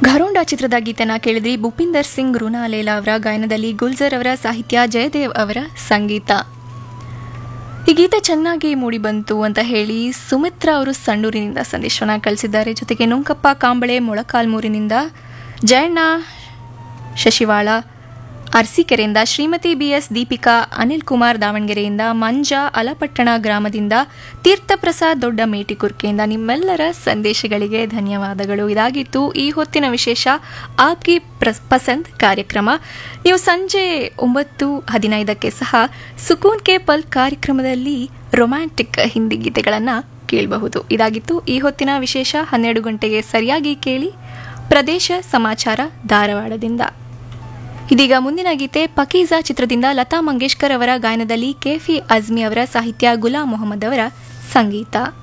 ಘರೋಂಡ ಚಿತ್ರದ ಗೀತೆನ ಕೇಳಿದ್ರಿ ಭೂಪಿಂದರ್ ಸಿಂಗ್ ರುನಾಲೇಲಾ ಅವರ ಗಾಯನದಲ್ಲಿ ಗುಲ್ಜರ್ ಅವರ ಸಾಹಿತ್ಯ ಜಯದೇವ್ ಅವರ ಸಂಗೀತ ಈ ಗೀತೆ ಚೆನ್ನಾಗಿ ಮೂಡಿ ಬಂತು ಅಂತ ಹೇಳಿ ಸುಮಿತ್ರಾ ಅವರು ಸಂಡೂರಿನಿಂದ ಸಂದೇಶವನ್ನ ಕಳಿಸಿದ್ದಾರೆ ಜೊತೆಗೆ ನುಂಕಪ್ಪ ಕಾಂಬಳೆ ಮೊಳಕಾಲ್ಮೂರಿನಿಂದ ಜಯಣ್ಣ ಶಶಿವಾಳ ಅರ್ಸಿಕೆರೆಯಿಂದ ಶ್ರೀಮತಿ ಬಿಎಸ್ ದೀಪಿಕಾ ಅನಿಲ್ ಕುಮಾರ್ ದಾವಣಗೆರೆಯಿಂದ ಮಂಜಾ ಅಲಪಟ್ಟಣ ಗ್ರಾಮದಿಂದ ತೀರ್ಥಪ್ರಸಾದ್ ದೊಡ್ಡ ಮೇಟಿಕುರ್ಕೆಯಿಂದ ನಿಮ್ಮೆಲ್ಲರ ಸಂದೇಶಗಳಿಗೆ ಧನ್ಯವಾದಗಳು ಇದಾಗಿತ್ತು ಈ ಹೊತ್ತಿನ ವಿಶೇಷ ಆಪ್ಗೆ ಪ್ರ- ಪಸಂದ್ ಕಾರ್ಯಕ್ರಮ ನೀವು ಸಂಜೆ ಒಂಬತ್ತು ಹದಿನೈದಕ್ಕೆ ಸಹ ಸುಕೂನ್ ಕೆ ಪಲ್ ಕಾರ್ಯಕ್ರಮದಲ್ಲಿ ರೊಮ್ಯಾಂಟಿಕ್ ಹಿಂದಿ ಗೀತೆಗಳನ್ನು ಕೇಳಬಹುದು ಇದಾಗಿತ್ತು ಈ ಹೊತ್ತಿನ ವಿಶೇಷ ಹನ್ನೆರಡು ಗಂಟೆಗೆ ಸರಿಯಾಗಿ ಕೇಳಿ ಪ್ರದೇಶ ಸಮಾಚಾರ ಧಾರವಾಡದಿಂದ ಇದೀಗ ಮುಂದಿನ ಗೀತೆ ಪಕೀಜಾ ಚಿತ್ರದಿಂದ ಲತಾ ಮಂಗೇಶ್ಕರ್ ಅವರ ಗಾಯನದಲ್ಲಿ ಕೆಫಿ ಅಜ್ಮಿ ಅವರ ಸಾಹಿತ್ಯ ಗುಲಾಂ ಮೊಹಮ್ಮದ್ ಅವರ ಸಂಗೀತ